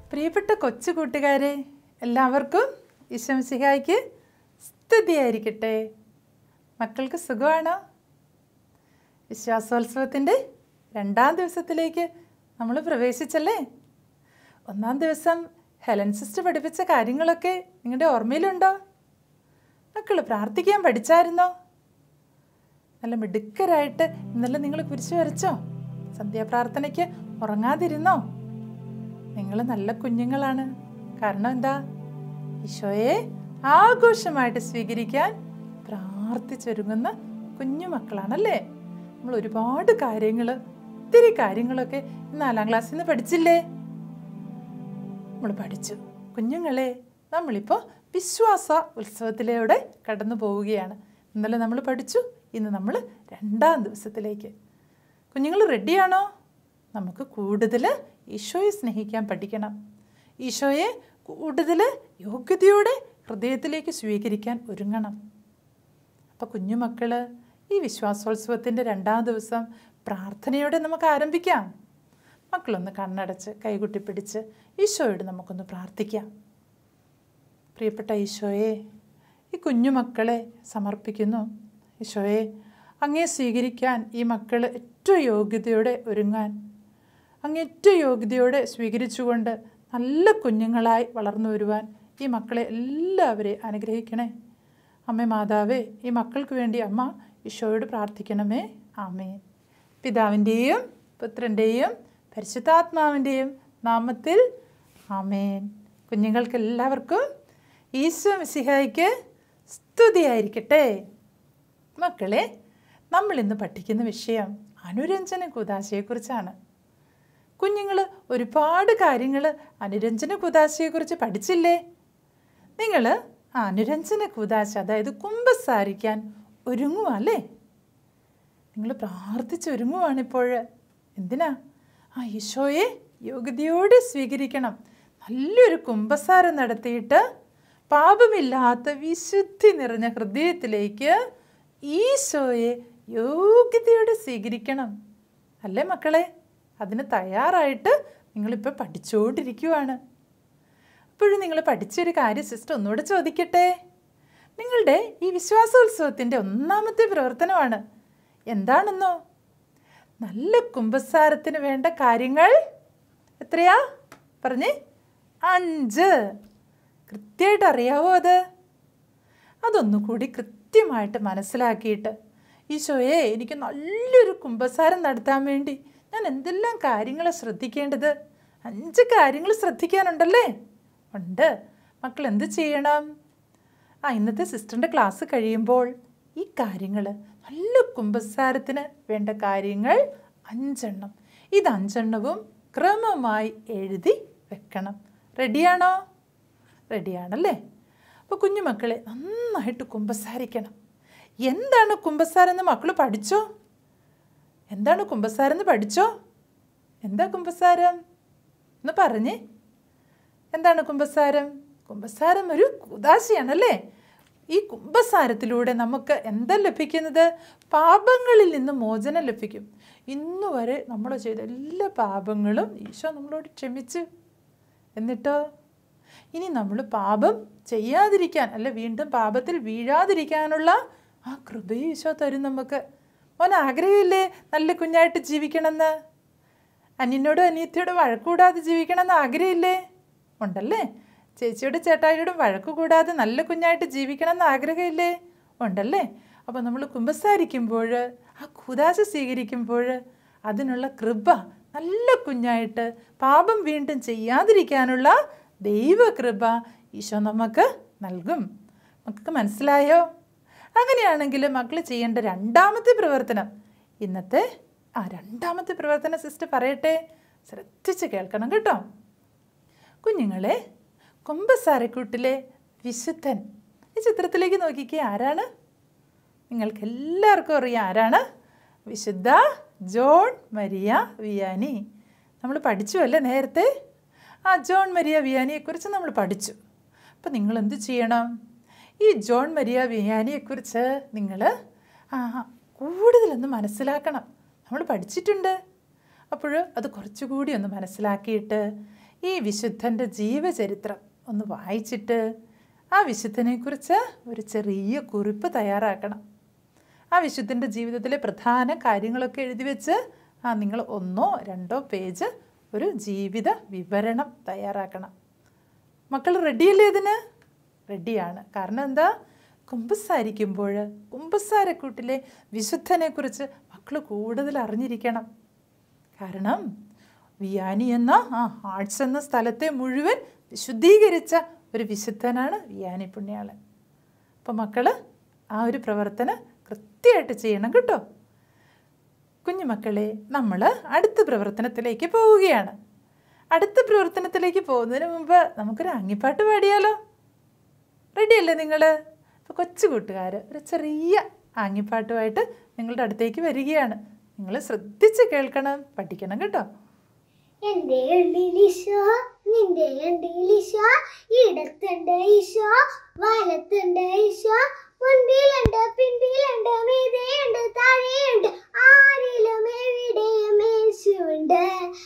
പ്രിയപ്പെട്ട കൊച്ചു കൂട്ടുകാരെ എല്ലാവർക്കും ഈശംസിഹായ്ക്ക് സ്തുതിയായിരിക്കട്ടെ മക്കൾക്ക് സുഖമാണോ വിശ്വാസോത്സവത്തിൻ്റെ രണ്ടാം ദിവസത്തിലേക്ക് നമ്മൾ പ്രവേശിച്ചല്ലേ ഒന്നാം ദിവസം ഹെലൻ സിസ്റ്റർ പഠിപ്പിച്ച കാര്യങ്ങളൊക്കെ നിങ്ങളുടെ ഓർമ്മയിലുണ്ടോ മക്കൾ പ്രാർത്ഥിക്കാൻ പഠിച്ചായിരുന്നോ നല്ല മിടുക്കരായിട്ട് ഇന്നലെ നിങ്ങൾ കുരിശ് വരച്ചോ സന്ധ്യാപ്രാർത്ഥനയ്ക്ക് ഉറങ്ങാതിരുന്നോ നിങ്ങൾ നല്ല കുഞ്ഞുങ്ങളാണ് കാരണം എന്താ ഈശോയെ ആഘോഷമായിട്ട് സ്വീകരിക്കാൻ പ്രാർത്ഥിച്ചൊരുങ്ങുന്ന കുഞ്ഞു മക്കളാണല്ലേ നമ്മൾ ഒരുപാട് കാര്യങ്ങൾ ഒത്തിരി കാര്യങ്ങളൊക്കെ നാലാം ക്ലാസ്സിൽ നിന്ന് പഠിച്ചില്ലേ നമ്മൾ പഠിച്ചു കുഞ്ഞുങ്ങളെ നമ്മളിപ്പോൾ വിശ്വാസ ഉത്സവത്തിലൂടെ കടന്നു പോവുകയാണ് ഇന്നലെ നമ്മൾ പഠിച്ചു ഇന്ന് നമ്മൾ രണ്ടാം ദിവസത്തിലേക്ക് കുഞ്ഞുങ്ങൾ റെഡിയാണോ നമുക്ക് കൂടുതൽ ഈശോയെ സ്നേഹിക്കാൻ പഠിക്കണം ഈശോയെ കൂടുതൽ യോഗ്യതയോടെ ഹൃദയത്തിലേക്ക് സ്വീകരിക്കാൻ ഒരുങ്ങണം അപ്പോൾ കുഞ്ഞുമക്കൾ ഈ വിശ്വാസോത്സവത്തിൻ്റെ രണ്ടാം ദിവസം പ്രാർത്ഥനയോടെ നമുക്ക് ആരംഭിക്കാം മക്കളൊന്ന് കണ്ണടച്ച് കൈകുട്ടി പിടിച്ച് ഈശോയോട് നമുക്കൊന്ന് പ്രാർത്ഥിക്കാം പ്രിയപ്പെട്ട ഈശോയെ ഈ കുഞ്ഞുമക്കളെ സമർപ്പിക്കുന്നു ഈശോയെ അങ്ങേ സ്വീകരിക്കാൻ ഈ മക്കൾ ഏറ്റവും യോഗ്യതയോടെ ഒരുങ്ങാൻ അങ്ങ് ഏറ്റവും യോഗ്യതയോടെ സ്വീകരിച്ചുകൊണ്ട് നല്ല കുഞ്ഞുങ്ങളായി വളർന്നു വരുവാൻ ഈ മക്കളെ എല്ലാവരെയും അനുഗ്രഹിക്കണേ അമ്മ മാതാവേ ഈ മക്കൾക്ക് വേണ്ടി അമ്മ ഈശോയോട് പ്രാർത്ഥിക്കണമേ ആമേ പിതാവിൻ്റെയും പുത്രൻ്റെയും പരിശുദ്ധാത്മാവിൻ്റെയും നാമത്തിൽ ആമേൻ കുഞ്ഞുങ്ങൾക്ക് എല്ലാവർക്കും ഈശോ മിസിഹായിക്ക് സ്തുതിയായിരിക്കട്ടെ മക്കളെ നമ്മൾ ഇന്ന് പഠിക്കുന്ന വിഷയം അനുരഞ്ജന കുതാശയെക്കുറിച്ചാണ് കുഞ്ഞുങ്ങൾ ഒരുപാട് കാര്യങ്ങൾ അനുരഞ്ജന കുതാശയെക്കുറിച്ച് പഠിച്ചില്ലേ നിങ്ങൾ അനുരഞ്ജന കുതാശ അതായത് കുമ്പസാരിക്കാൻ ഒരുങ്ങുവല്ലേ നിങ്ങൾ പ്രാർത്ഥിച്ചൊരുങ്ങുവാണിപ്പോൾ എന്തിനാ ആ ഈശോയെ യോഗ്യതയോടെ സ്വീകരിക്കണം നല്ലൊരു കുമ്പസാരം നടത്തിയിട്ട് പാപമില്ലാത്ത വിശുദ്ധി നിറഞ്ഞ ഹൃദയത്തിലേക്ക് ഈശോയെ യോഗ്യതയോടെ സ്വീകരിക്കണം അല്ലേ മക്കളെ അതിന് തയ്യാറായിട്ട് നിങ്ങളിപ്പോൾ പഠിച്ചുകൊണ്ടിരിക്കുവാണ് അപ്പോഴും നിങ്ങൾ പഠിച്ചൊരു കാര്യം സിസ്റ്റർ ഒന്നുകൂടെ ചോദിക്കട്ടെ നിങ്ങളുടെ ഈ വിശ്വാസോത്സവത്തിൻ്റെ ഒന്നാമത്തെ പ്രവർത്തനമാണ് എന്താണെന്നോ നല്ല കുമ്പസാരത്തിന് വേണ്ട കാര്യങ്ങൾ എത്രയാ പറഞ്ഞേ അഞ്ച് കൃത്യമായിട്ട് അറിയാവോ അത് അതൊന്നുകൂടി കൃത്യമായിട്ട് മനസ്സിലാക്കിയിട്ട് ഈശോയെ എനിക്ക് നല്ലൊരു കുമ്പസാരം നടത്താൻ വേണ്ടി ഞാൻ എന്തെല്ലാം കാര്യങ്ങൾ ശ്രദ്ധിക്കേണ്ടത് അഞ്ച് കാര്യങ്ങൾ ശ്രദ്ധിക്കാനുണ്ടല്ലേ ഉണ്ട് മക്കൾ എന്ത് ചെയ്യണം ആ ഇന്നത്തെ സിസ്റ്ററിൻ്റെ ക്ലാസ് കഴിയുമ്പോൾ ഈ കാര്യങ്ങൾ നല്ല കുമ്പസാരത്തിന് വേണ്ട കാര്യങ്ങൾ അഞ്ചെണ്ണം ഇത് അഞ്ചെണ്ണവും ക്രമമായി എഴുതി വെക്കണം റെഡിയാണോ റെഡിയാണല്ലേ അപ്പോൾ കുഞ്ഞുമക്കളെ നന്നായിട്ട് കുമ്പസാരിക്കണം എന്താണ് കുമ്പസാരം എന്ന് മക്കൾ പഠിച്ചോ എന്താണ് കുമ്പസാരം എന്ന് പഠിച്ചോ എന്താ കുമ്പസാരം എന്ന് പറഞ്ഞേ എന്താണ് കുമ്പസാരം കുമ്പസാരം ഒരു കുതാശയാണല്ലേ ഈ കുംഭസാരത്തിലൂടെ നമുക്ക് എന്താ ലഭിക്കുന്നത് പാപങ്ങളിൽ നിന്ന് മോചനം ലഭിക്കും ഇന്നു വരെ നമ്മൾ ചെയ്ത എല്ലാ പാപങ്ങളും ഈശോ നമ്മളോട് ക്ഷമിച്ചു എന്നിട്ടോ ഇനി നമ്മൾ പാപം ചെയ്യാതിരിക്കാൻ അല്ല വീണ്ടും പാപത്തിൽ വീഴാതിരിക്കാനുള്ള ആ കൃപയും ഈശോ തരും നമുക്ക് മോൻ ആഗ്രഹമില്ലേ നല്ല കുഞ്ഞായിട്ട് ജീവിക്കണമെന്ന് അനിയനോടും അനിയത്തിയോടും വഴക്കൂടാതെ ജീവിക്കണമെന്ന് ആഗ്രഹമില്ലേ ഉണ്ടല്ലേ ചേച്ചിയോടും ചേട്ടായിയോടും വഴക്ക് കൂടാതെ നല്ല കുഞ്ഞായിട്ട് ജീവിക്കണമെന്ന് ആഗ്രഹമില്ലേ ഉണ്ടല്ലേ അപ്പോൾ നമ്മൾ കുമ്പസാരിക്കുമ്പോൾ ആ കുതാശ സ്വീകരിക്കുമ്പോൾ അതിനുള്ള കൃപ നല്ല കുഞ്ഞായിട്ട് പാപം വീണ്ടും ചെയ്യാതിരിക്കാനുള്ള ദൈവകൃപ ഈശോ നമുക്ക് നൽകും മക്കൾക്ക് മനസ്സിലായോ അങ്ങനെയാണെങ്കിൽ മക്കൾ ചെയ്യേണ്ട രണ്ടാമത്തെ പ്രവർത്തനം ഇന്നത്തെ ആ രണ്ടാമത്തെ പ്രവർത്തന സിസ്റ്റർ പറയട്ടെ ശ്രദ്ധിച്ച് കേൾക്കണം കേട്ടോ കുഞ്ഞുങ്ങളെ കുമ്പസാരക്കൂട്ടിലെ വിശുദ്ധൻ ഈ ചിത്രത്തിലേക്ക് നോക്കിക്കേ ആരാണ് നിങ്ങൾക്ക് എല്ലാവർക്കും അറിയാം ആരാണ് വിശുദ്ധ ജോൺ മരിയ വിയാനി നമ്മൾ പഠിച്ചു അല്ലേ നേരത്തെ ആ ജോൺ മരിയ വിയാനിയെക്കുറിച്ച് നമ്മൾ പഠിച്ചു അപ്പം നിങ്ങൾ എന്ത് ചെയ്യണം ഈ ജോൺ മരിയ വിയാനിയെക്കുറിച്ച് നിങ്ങൾ ആ കൂടുതലൊന്ന് മനസ്സിലാക്കണം നമ്മൾ പഠിച്ചിട്ടുണ്ട് അപ്പോൾ അത് കുറച്ചുകൂടി ഒന്ന് മനസ്സിലാക്കിയിട്ട് ഈ വിശുദ്ധൻ്റെ ജീവചരിത്രം ഒന്ന് വായിച്ചിട്ട് ആ വിശുദ്ധനെക്കുറിച്ച് ഒരു ചെറിയ കുറിപ്പ് തയ്യാറാക്കണം ആ വിശുദ്ധൻ്റെ ജീവിതത്തിലെ പ്രധാന കാര്യങ്ങളൊക്കെ എഴുതി വെച്ച് ആ നിങ്ങൾ ഒന്നോ രണ്ടോ പേജ് ഒരു ജീവിത വിവരണം തയ്യാറാക്കണം മക്കൾ റെഡിയല്ലേ ഇതിന് റെഡിയാണ് കാരണം എന്താ കുമ്പസാരിക്കുമ്പോൾ കുമ്പസാരക്കൂട്ടിലെ വിശുദ്ധനെക്കുറിച്ച് മക്കൾ കൂടുതൽ അറിഞ്ഞിരിക്കണം കാരണം വിയാനി എന്ന ആ ആർട്സ് എന്ന സ്ഥലത്തെ മുഴുവൻ വിശുദ്ധീകരിച്ച ഒരു വിശുദ്ധനാണ് വിയാനി പുണ്യാളൻ അപ്പോൾ മക്കൾ ആ ഒരു പ്രവർത്തനം കൃത്യമായിട്ട് ചെയ്യണം കേട്ടോ കുഞ്ഞുമക്കളെ നമ്മൾ അടുത്ത പ്രവർത്തനത്തിലേക്ക് പോവുകയാണ് അടുത്ത പ്രവർത്തനത്തിലേക്ക് പോകുന്നതിന് മുമ്പ് നമുക്കൊരു അങ്ങിപ്പാട്ട് പാടിയാലോ റെഡിയല്ലേ നിങ്ങൾ അപ്പോൾ കൊച്ചു കൂട്ടുകാർ ഒരു ചെറിയ ആങ്ങിപ്പാട്ടുമായിട്ട് നിങ്ങളുടെ അടുത്തേക്ക് വരികയാണ് നിങ്ങൾ ശ്രദ്ധിച്ച് കേൾക്കണം പഠിക്കണം കേട്ടോ എന്റെ ഉള്ളിലീശോ നിന്റെ ഉള്ളിലീശോ ഇടത്തുണ്ട് ഈശോ വലത്തുണ്ട് ഈശോ മുൻപിലുണ്ട് പിൻപിലുണ്ട് മീതെയുണ്ട് താഴെയുണ്ട് ആരിലും എവിടെയും യേശുണ്ട്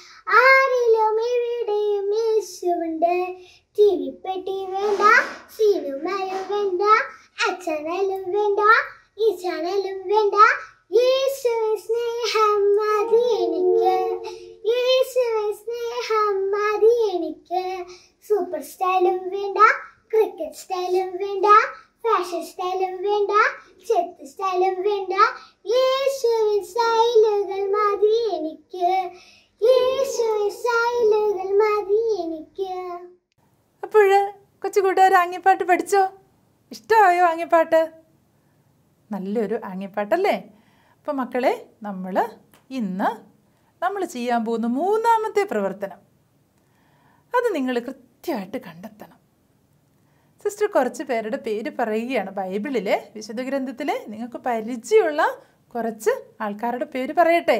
ആരിലും എവിടെയും യേശുണ്ട് ടി വി പെട്ടി വേണ്ട സിനിമയും വേണ്ട അച്ഛനലും വേണ്ട ഈ ചാനലും വേണ്ട യേശുവെ സ്നേഹം മതി എനിക്ക് യേശുവെ സ്നേഹം മതി എനിക്ക് സൂപ്പർ സ്റ്റൈലും വേണ്ട ക്രിക്കറ്റ് സ്റ്റൈലും വേണ്ട ഫാഷൻ സ്റ്റൈലും വേണ്ട ചെത്ത് സ്റ്റൈലും വേണ്ട യേശുവിൻ സ്റ്റൈലുകൾ മതി എനിക്ക് യേശുവിൻ സ്റ്റൈലുകൾ മതി എനിക്ക് അപ്പോൾ കൊച്ചു കൂട്ടുകാർ ആങ്ങിപ്പാട്ട് പഠിച്ചോ ഇഷ്ടമായോ ആങ്ങിപ്പാട്ട് നല്ലൊരു ആങ്ങിപ്പാട്ടല്ലേ അപ്പോൾ മക്കളെ നമ്മൾ ഇന്ന് നമ്മൾ ചെയ്യാൻ പോകുന്ന മൂന്നാമത്തെ പ്രവർത്തനം അത് നിങ്ങൾ കൃത്യമായിട്ട് കണ്ടെത്തണം സിസ്റ്റർ കുറച്ച് പേരുടെ പേര് പറയുകയാണ് ബൈബിളിലെ വിശുദ്ധ ഗ്രന്ഥത്തിലെ നിങ്ങൾക്ക് പരിചയമുള്ള കുറച്ച് ആൾക്കാരുടെ പേര് പറയട്ടെ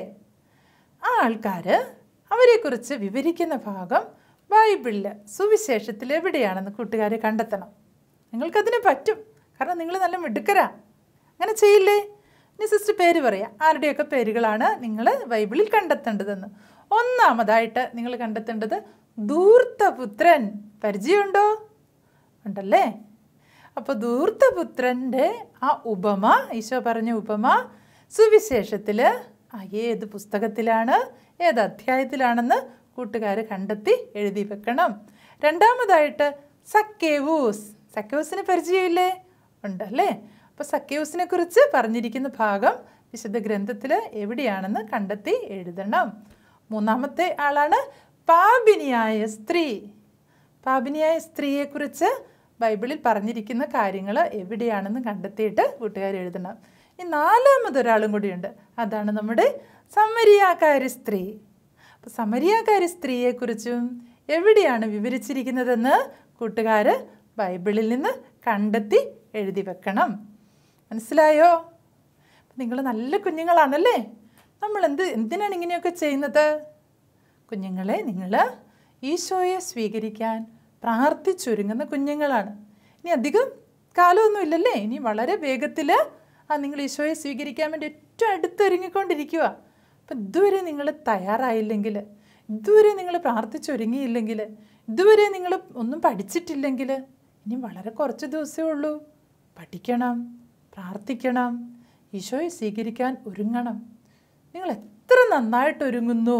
ആ ആൾക്കാർ അവരെക്കുറിച്ച് വിവരിക്കുന്ന ഭാഗം ബൈബിളിൽ സുവിശേഷത്തിൽ എവിടെയാണെന്ന് കൂട്ടുകാർ കണ്ടെത്തണം നിങ്ങൾക്കതിന് പറ്റും കാരണം നിങ്ങൾ നല്ല മിടുക്കരാ അങ്ങനെ ചെയ്യില്ലേ ഇനി സിസ്റ്റർ പേര് പറയാം ആരുടെയൊക്കെ പേരുകളാണ് നിങ്ങൾ ബൈബിളിൽ കണ്ടെത്തേണ്ടതെന്ന് ഒന്നാമതായിട്ട് നിങ്ങൾ കണ്ടെത്തേണ്ടത് ധൂർത്തപുത്രൻ പരിചയമുണ്ടോ ഉണ്ടല്ലേ അപ്പോൾ ധൂർത്തപുത്രൻ്റെ ആ ഉപമ ഈശോ പറഞ്ഞ ഉപമ സുവിശേഷത്തിൽ ആ ഏത് പുസ്തകത്തിലാണ് ഏത് അധ്യായത്തിലാണെന്ന് കൂട്ടുകാർ കണ്ടെത്തി എഴുതി വെക്കണം രണ്ടാമതായിട്ട് സക്കേവൂസ് സക്കേവൂസിന് പരിചയമില്ലേ ഉണ്ടല്ലേ അപ്പോൾ സക്കേവൂസിനെ കുറിച്ച് പറഞ്ഞിരിക്കുന്ന ഭാഗം വിശുദ്ധ ഗ്രന്ഥത്തിൽ എവിടെയാണെന്ന് കണ്ടെത്തി എഴുതണം മൂന്നാമത്തെ ആളാണ് പാപിനിയായ സ്ത്രീ പാപിനിയായ സ്ത്രീയെക്കുറിച്ച് ബൈബിളിൽ പറഞ്ഞിരിക്കുന്ന കാര്യങ്ങൾ എവിടെയാണെന്ന് കണ്ടെത്തിയിട്ട് കൂട്ടുകാർ എഴുതണം ഈ നാലാമതൊരാളും കൂടിയുണ്ട് അതാണ് നമ്മുടെ സമരിയാക്കാരി സ്ത്രീ അപ്പോൾ സമരിയാക്കാരി സ്ത്രീയെക്കുറിച്ചും എവിടെയാണ് വിവരിച്ചിരിക്കുന്നതെന്ന് കൂട്ടുകാർ ബൈബിളിൽ നിന്ന് കണ്ടെത്തി എഴുതി വെക്കണം മനസ്സിലായോ നിങ്ങൾ നല്ല കുഞ്ഞുങ്ങളാണല്ലേ നമ്മൾ എന്ത് എന്തിനാണ് ഇങ്ങനെയൊക്കെ ചെയ്യുന്നത് കുഞ്ഞുങ്ങളെ നിങ്ങൾ ഈശോയെ സ്വീകരിക്കാൻ പ്രാർത്ഥിച്ചൊരുങ്ങുന്ന കുഞ്ഞുങ്ങളാണ് ഇനി അധികം കാലമൊന്നും ഇല്ലല്ലേ ഇനി വളരെ വേഗത്തിൽ ആ നിങ്ങൾ ഈശോയെ സ്വീകരിക്കാൻ വേണ്ടി ഏറ്റവും അടുത്തൊരുങ്ങിക്കൊണ്ടിരിക്കുക അപ്പം ഇതുവരെ നിങ്ങൾ തയ്യാറായില്ലെങ്കിൽ ഇതുവരെ നിങ്ങൾ പ്രാർത്ഥിച്ചൊരുങ്ങിയില്ലെങ്കിൽ ഇതുവരെ നിങ്ങൾ ഒന്നും പഠിച്ചിട്ടില്ലെങ്കിൽ ഇനി വളരെ കുറച്ച് ദിവസമേ ഉള്ളൂ പഠിക്കണം പ്രാർത്ഥിക്കണം ഈശോയെ സ്വീകരിക്കാൻ ഒരുങ്ങണം നിങ്ങൾ എത്ര നന്നായിട്ട് ഒരുങ്ങുന്നു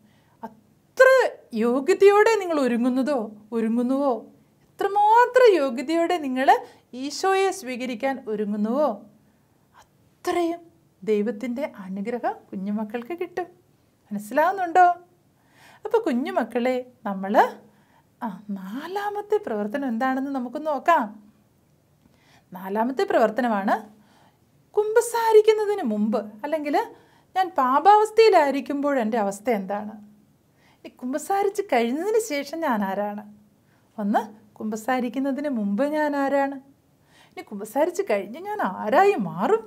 അത്ര യോഗ്യതയോടെ നിങ്ങൾ ഒരുങ്ങുന്നതോ ഒരുങ്ങുന്നുവോ എത്രമാത്രം യോഗ്യതയോടെ നിങ്ങൾ ഈശോയെ സ്വീകരിക്കാൻ ഒരുങ്ങുന്നുവോ അത്രയും ദൈവത്തിൻ്റെ അനുഗ്രഹം കുഞ്ഞുമക്കൾക്ക് കിട്ടും മനസ്സിലാവുന്നുണ്ടോ അപ്പോൾ കുഞ്ഞുമക്കളെ നമ്മൾ ആ നാലാമത്തെ പ്രവർത്തനം എന്താണെന്ന് നമുക്ക് നോക്കാം നാലാമത്തെ പ്രവർത്തനമാണ് കുമ്പസാരിക്കുന്നതിന് മുമ്പ് അല്ലെങ്കിൽ ഞാൻ പാപാവസ്ഥയിലായിരിക്കുമ്പോൾ എൻ്റെ അവസ്ഥ എന്താണ് ഈ കുമ്പസാരിച്ച് കഴിഞ്ഞതിന് ശേഷം ഞാൻ ആരാണ് ഒന്ന് കുമ്പസാരിക്കുന്നതിന് മുമ്പ് ഞാൻ ആരാണ് ഇനി കുമ്പസാരിച്ച് കഴിഞ്ഞ് ഞാൻ ആരായി മാറും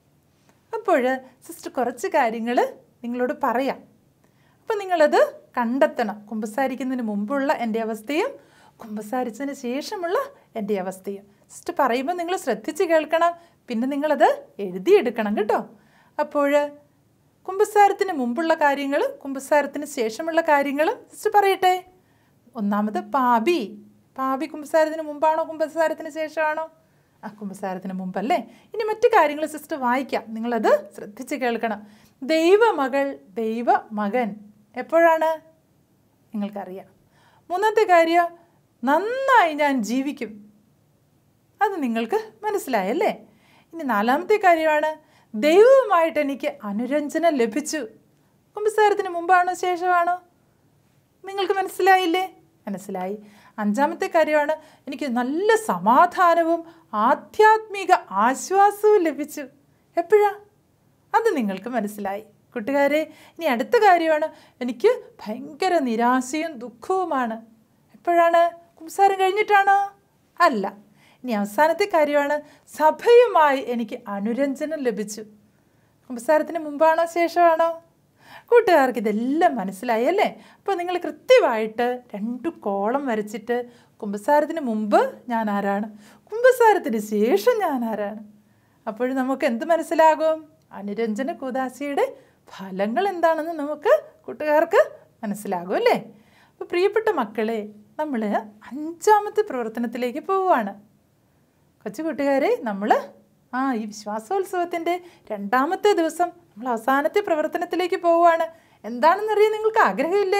അപ്പോൾ സിസ്റ്റർ കുറച്ച് കാര്യങ്ങൾ നിങ്ങളോട് പറയാം അപ്പം നിങ്ങളത് കണ്ടെത്തണം കുമ്പസാരിക്കുന്നതിന് മുമ്പുള്ള എൻ്റെ അവസ്ഥയും കുമ്പസാരിച്ചതിന് ശേഷമുള്ള എൻ്റെ അവസ്ഥയും സിസ്റ്റർ പറയുമ്പോൾ നിങ്ങൾ ശ്രദ്ധിച്ച് കേൾക്കണം പിന്നെ നിങ്ങളത് എഴുതിയെടുക്കണം കേട്ടോ അപ്പോൾ കുമ്പസാരത്തിന് മുമ്പുള്ള കാര്യങ്ങൾ കുമ്പസാരത്തിന് ശേഷമുള്ള കാര്യങ്ങൾ സിസ്റ്റർ പറയട്ടെ ഒന്നാമത് പാപി പാപി കുമ്പസാരത്തിന് മുമ്പാണോ കുമ്പസാരത്തിന് ശേഷമാണോ ആ കുമ്പസാരത്തിന് മുമ്പല്ലേ ഇനി മറ്റു കാര്യങ്ങൾ സിസ്റ്റർ വായിക്കാം നിങ്ങളത് ശ്രദ്ധിച്ച് കേൾക്കണം ദൈവമകൾ ദൈവമകൻ എപ്പോഴാണ് നിങ്ങൾക്കറിയാം മൂന്നാമത്തെ കാര്യം നന്നായി ഞാൻ ജീവിക്കും അത് നിങ്ങൾക്ക് മനസ്സിലായല്ലേ ഇനി നാലാമത്തെ കാര്യമാണ് ദൈവവുമായിട്ട് എനിക്ക് അനുരഞ്ജനം ലഭിച്ചു കുമ്പസാരത്തിന് മുമ്പാണോ ശേഷമാണോ നിങ്ങൾക്ക് മനസ്സിലായില്ലേ മനസ്സിലായി അഞ്ചാമത്തെ കാര്യമാണ് എനിക്ക് നല്ല സമാധാനവും ആധ്യാത്മിക ആശ്വാസവും ലഭിച്ചു എപ്പോഴാ അത് നിങ്ങൾക്ക് മനസ്സിലായി കൂട്ടുകാരെ ഇനി അടുത്ത കാര്യമാണ് എനിക്ക് ഭയങ്കര നിരാശയും ദുഃഖവുമാണ് എപ്പോഴാണ് കുംസാരം കഴിഞ്ഞിട്ടാണോ അല്ല ഇനി അവസാനത്തെ കാര്യമാണ് സഭയുമായി എനിക്ക് അനുരഞ്ജനം ലഭിച്ചു കുമ്പസാരത്തിന് മുമ്പാണോ ശേഷമാണോ കൂട്ടുകാർക്ക് ഇതെല്ലാം മനസ്സിലായി അല്ലേ അപ്പോൾ നിങ്ങൾ കൃത്യമായിട്ട് രണ്ട് കോളം വരച്ചിട്ട് കുമ്പസാരത്തിന് മുമ്പ് ഞാൻ ആരാണ് കുമ്പസാരത്തിന് ശേഷം ഞാൻ ആരാണ് അപ്പോൾ നമുക്ക് എന്ത് മനസ്സിലാകും അനുരഞ്ജന കൂദാശിയുടെ ഫലങ്ങൾ എന്താണെന്ന് നമുക്ക് കൂട്ടുകാർക്ക് മനസ്സിലാകും അല്ലേ അപ്പോൾ പ്രിയപ്പെട്ട മക്കളെ നമ്മൾ അഞ്ചാമത്തെ പ്രവർത്തനത്തിലേക്ക് പോവുകയാണ് കൊച്ചു കൂട്ടുകാരെ നമ്മൾ ആ ഈ വിശ്വാസോത്സവത്തിൻ്റെ രണ്ടാമത്തെ ദിവസം നമ്മൾ അവസാനത്തെ പ്രവർത്തനത്തിലേക്ക് പോവുകയാണ് എന്താണെന്നറിയാൻ നിങ്ങൾക്ക് ആഗ്രഹമില്ലേ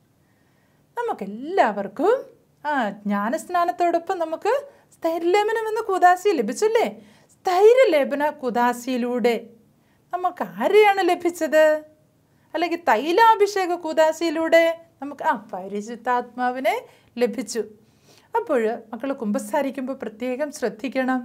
നമുക്കെല്ലാവർക്കും ആ ജ്ഞാനസ്നാനത്തോടൊപ്പം നമുക്ക് സ്ഥൈര്യലേപനം എന്ന കുദാശി ലഭിച്ചില്ലേ സ്ഥൈര്യലേപന കുദാശിയിലൂടെ നമുക്ക് ആരെയാണ് ലഭിച്ചത് അല്ലെങ്കിൽ തൈലാഭിഷേക കുദാശിയിലൂടെ നമുക്ക് ആ പരിശുദ്ധാത്മാവിനെ ലഭിച്ചു അപ്പോൾ മക്കൾ കുമ്പസാരിക്കുമ്പോൾ പ്രത്യേകം ശ്രദ്ധിക്കണം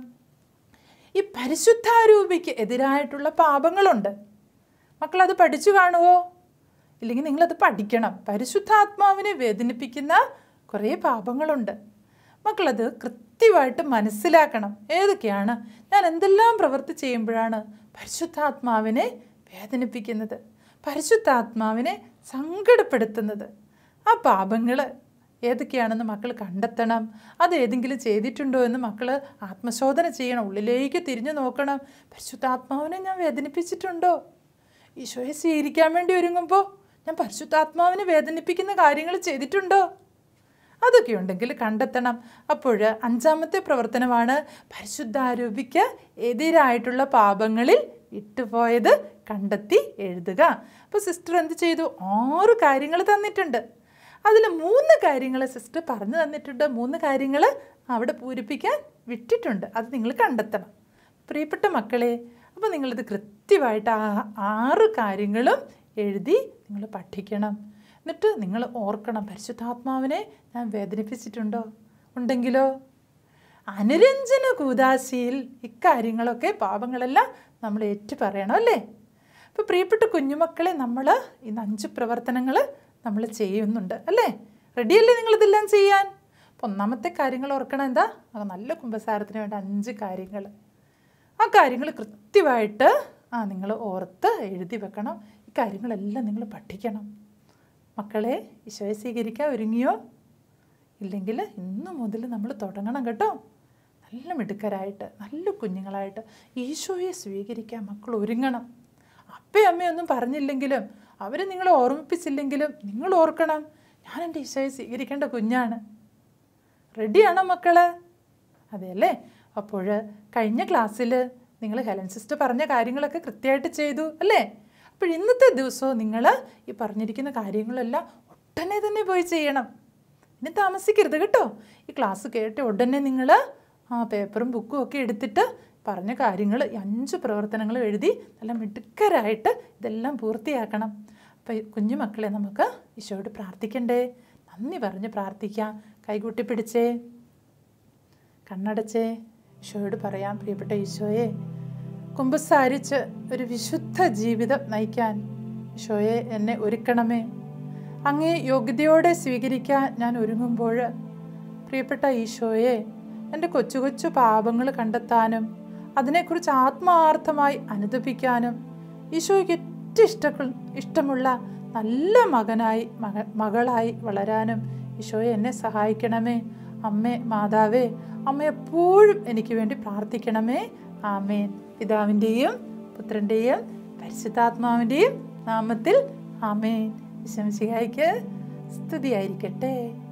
ഈ പരിശുദ്ധാരൂപിക്ക് എതിരായിട്ടുള്ള പാപങ്ങളുണ്ട് മക്കളത് പഠിച്ചു കാണുമോ ഇല്ലെങ്കിൽ നിങ്ങളത് പഠിക്കണം പരിശുദ്ധാത്മാവിനെ വേദനിപ്പിക്കുന്ന കുറേ പാപങ്ങളുണ്ട് മക്കളത് കൃത്യമായിട്ട് മനസ്സിലാക്കണം ഏതൊക്കെയാണ് ഞാൻ എന്തെല്ലാം പ്രവൃത്തി ചെയ്യുമ്പോഴാണ് പരിശുദ്ധാത്മാവിനെ വേദനിപ്പിക്കുന്നത് പരിശുദ്ധാത്മാവിനെ സങ്കടപ്പെടുത്തുന്നത് ആ പാപങ്ങൾ ഏതൊക്കെയാണെന്ന് മക്കൾ കണ്ടെത്തണം അത് ഏതെങ്കിലും ചെയ്തിട്ടുണ്ടോ എന്ന് മക്കൾ ആത്മശോധന ചെയ്യണം ഉള്ളിലേക്ക് തിരിഞ്ഞു നോക്കണം പരിശുദ്ധാത്മാവിനെ ഞാൻ വേദനിപ്പിച്ചിട്ടുണ്ടോ ഈശോയെ സ്വീകരിക്കാൻ വേണ്ടി ഒരുങ്ങുമ്പോൾ ഞാൻ പരിശുദ്ധാത്മാവിനെ വേദനിപ്പിക്കുന്ന കാര്യങ്ങൾ ചെയ്തിട്ടുണ്ടോ അതൊക്കെ ഉണ്ടെങ്കിൽ കണ്ടെത്തണം അപ്പോൾ അഞ്ചാമത്തെ പ്രവർത്തനമാണ് പരിശുദ്ധാരൂപിക്ക് എതിരായിട്ടുള്ള പാപങ്ങളിൽ ഇട്ടുപോയത് കണ്ടെത്തി എഴുതുക അപ്പോൾ സിസ്റ്റർ എന്ത് ചെയ്തു ആറ് കാര്യങ്ങൾ തന്നിട്ടുണ്ട് അതിൽ മൂന്ന് കാര്യങ്ങൾ സിസ്റ്റർ പറഞ്ഞു തന്നിട്ടുണ്ട് മൂന്ന് കാര്യങ്ങൾ അവിടെ പൂരിപ്പിക്കാൻ വിട്ടിട്ടുണ്ട് അത് നിങ്ങൾ കണ്ടെത്തണം പ്രിയപ്പെട്ട മക്കളെ അപ്പോൾ നിങ്ങളിത് കൃത്യമായിട്ട് ആ ആറ് കാര്യങ്ങളും എഴുതി നിങ്ങൾ പഠിക്കണം എന്നിട്ട് നിങ്ങൾ ഓർക്കണം പരിശുദ്ധാത്മാവിനെ ഞാൻ വേദനിപ്പിച്ചിട്ടുണ്ടോ ഉണ്ടെങ്കിലോ അനുരഞ്ജന കൂതാശിയിൽ ഇക്കാര്യങ്ങളൊക്കെ പാപങ്ങളെല്ലാം നമ്മൾ ഏറ്റു പറയണം അല്ലേ അപ്പോൾ പ്രിയപ്പെട്ട കുഞ്ഞുമക്കളെ നമ്മൾ ഇന്ന് അഞ്ച് പ്രവർത്തനങ്ങൾ നമ്മൾ ചെയ്യുന്നുണ്ട് അല്ലേ റെഡിയല്ലേ നിങ്ങളിതെല്ലാം ചെയ്യാൻ അപ്പോൾ ഒന്നാമത്തെ കാര്യങ്ങൾ ഓർക്കണം എന്താ ആ നല്ല കുംഭസാരത്തിന് വേണ്ട അഞ്ച് കാര്യങ്ങൾ ആ കാര്യങ്ങൾ കൃത്യമായിട്ട് ആ നിങ്ങൾ ഓർത്ത് എഴുതി വെക്കണം ഈ കാര്യങ്ങളെല്ലാം നിങ്ങൾ പഠിക്കണം മക്കളെ ഈശോയെ സ്വീകരിക്കാൻ ഒരുങ്ങിയോ ഇല്ലെങ്കിൽ ഇന്നു മുതൽ നമ്മൾ തുടങ്ങണം കേട്ടോ നല്ല മിടുക്കരായിട്ട് നല്ല കുഞ്ഞുങ്ങളായിട്ട് ഈശോയെ സ്വീകരിക്കാൻ മക്കൾ ഒരുങ്ങണം അപ്പയും അമ്മയൊന്നും പറഞ്ഞില്ലെങ്കിലും അവർ നിങ്ങളെ ഓർമ്മിപ്പിച്ചില്ലെങ്കിലും നിങ്ങൾ ഓർക്കണം ഞാൻ എൻ്റെ ഈശോയെ സ്വീകരിക്കേണ്ട കുഞ്ഞാണ് റെഡിയാണോ മക്കള് അതെയല്ലേ അപ്പോൾ കഴിഞ്ഞ ക്ലാസ്സിൽ നിങ്ങൾ ഹെലൻ സിസ്റ്റർ പറഞ്ഞ കാര്യങ്ങളൊക്കെ കൃത്യമായിട്ട് ചെയ്തു അല്ലേ അപ്പോൾ ഇന്നത്തെ ദിവസവും നിങ്ങൾ ഈ പറഞ്ഞിരിക്കുന്ന കാര്യങ്ങളെല്ലാം ഉടനെ തന്നെ പോയി ചെയ്യണം ഇനി താമസിക്കരുത് കേട്ടോ ഈ ക്ലാസ് കേട്ട് ഉടനെ നിങ്ങൾ ആ പേപ്പറും ബുക്കും ഒക്കെ എടുത്തിട്ട് പറഞ്ഞ കാര്യങ്ങൾ ഈ അഞ്ച് പ്രവർത്തനങ്ങൾ എഴുതി നല്ല മിടുക്കരായിട്ട് ഇതെല്ലാം പൂർത്തിയാക്കണം അപ്പോൾ കുഞ്ഞു മക്കളെ നമുക്ക് ഈശോയോട് പ്രാർത്ഥിക്കണ്ടേ നന്ദി പറഞ്ഞ് പ്രാർത്ഥിക്കാം കൈകൂട്ടി പിടിച്ചേ കണ്ണടച്ചേ ഈശോയോട് പറയാം പ്രിയപ്പെട്ട ഈശോയെ കുമ്പസാരിച്ച് ഒരു വിശുദ്ധ ജീവിതം നയിക്കാൻ ഈശോയെ എന്നെ ഒരുക്കണമേ അങ്ങേ യോഗ്യതയോടെ സ്വീകരിക്കാൻ ഞാൻ ഒരുങ്ങുമ്പോൾ പ്രിയപ്പെട്ട ഈശോയെ എൻ്റെ കൊച്ചു കൊച്ചു പാപങ്ങൾ കണ്ടെത്താനും അതിനെക്കുറിച്ച് ആത്മാർത്ഥമായി അനുദപിക്കാനും ഈശോയ്ക്ക് ഏറ്റവും ഇഷ്ട ഇഷ്ടമുള്ള നല്ല മകനായി മക മകളായി വളരാനും ഈശോയെ എന്നെ സഹായിക്കണമേ അമ്മേ മാതാവേ അമ്മ എപ്പോഴും എനിക്ക് വേണ്ടി പ്രാർത്ഥിക്കണമേ ആമേൻ പിതാവിൻ്റെയും പുത്രൻ്റെയും പരിശുദ്ധാത്മാവിൻ്റെയും നാമത്തിൽ ആമേൻ വിശംസികായിക്ക് സ്തുതിയായിരിക്കട്ടെ